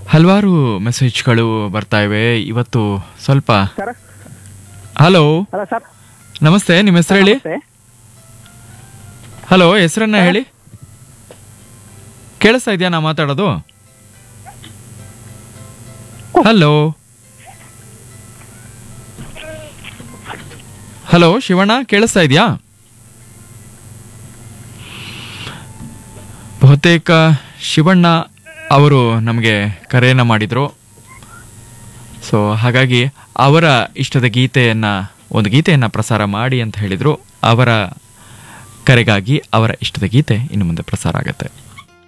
ಹಲವಾರು ಮೆಸೇಜ್ಗಳು ಬರ್ತಾ ಇವೆ ಇವತ್ತು ಸ್ವಲ್ಪ ಸರ್ ಹಲೋ ಹಲೋ ಸರ್ ನಮಸ್ತೆ ನಿಮ್ಮ ಹೆಸರು ಹೇಳಿ ನಮಸ್ತೆ. ಹಲೋ ಹೆಸರನ್ನ ಹೇಳಿ ಕೇಳಿಸ್ತಾ ಇದೆಯಾ ನಾ ಮಾತಾಡೋದು ಹಲೋ ಹಲೋ ಶಿವಣ್ಣ ಕೇಳಿಸ್ತಾ ಇದೆಯಾ ಬಹುತೇಕ ಶಿವಣ್ಣ ಅವರು ನಮಗೆ ಕರೆಯನ್ನು ಮಾಡಿದರು ಸೊ ಹಾಗಾಗಿ ಅವರ ಇಷ್ಟದ ಗೀತೆಯನ್ನ ಒಂದು ಗೀತೆಯನ್ನ ಪ್ರಸಾರ ಮಾಡಿ ಅಂತ ಹೇಳಿದ್ರು ಅವರ ಕರೆಗಾಗಿ ಅವರ ಇಷ್ಟದ ಗೀತೆ ಇನ್ನು ಮುಂದೆ ಪ್ರಸಾರ ಆಗುತ್ತೆ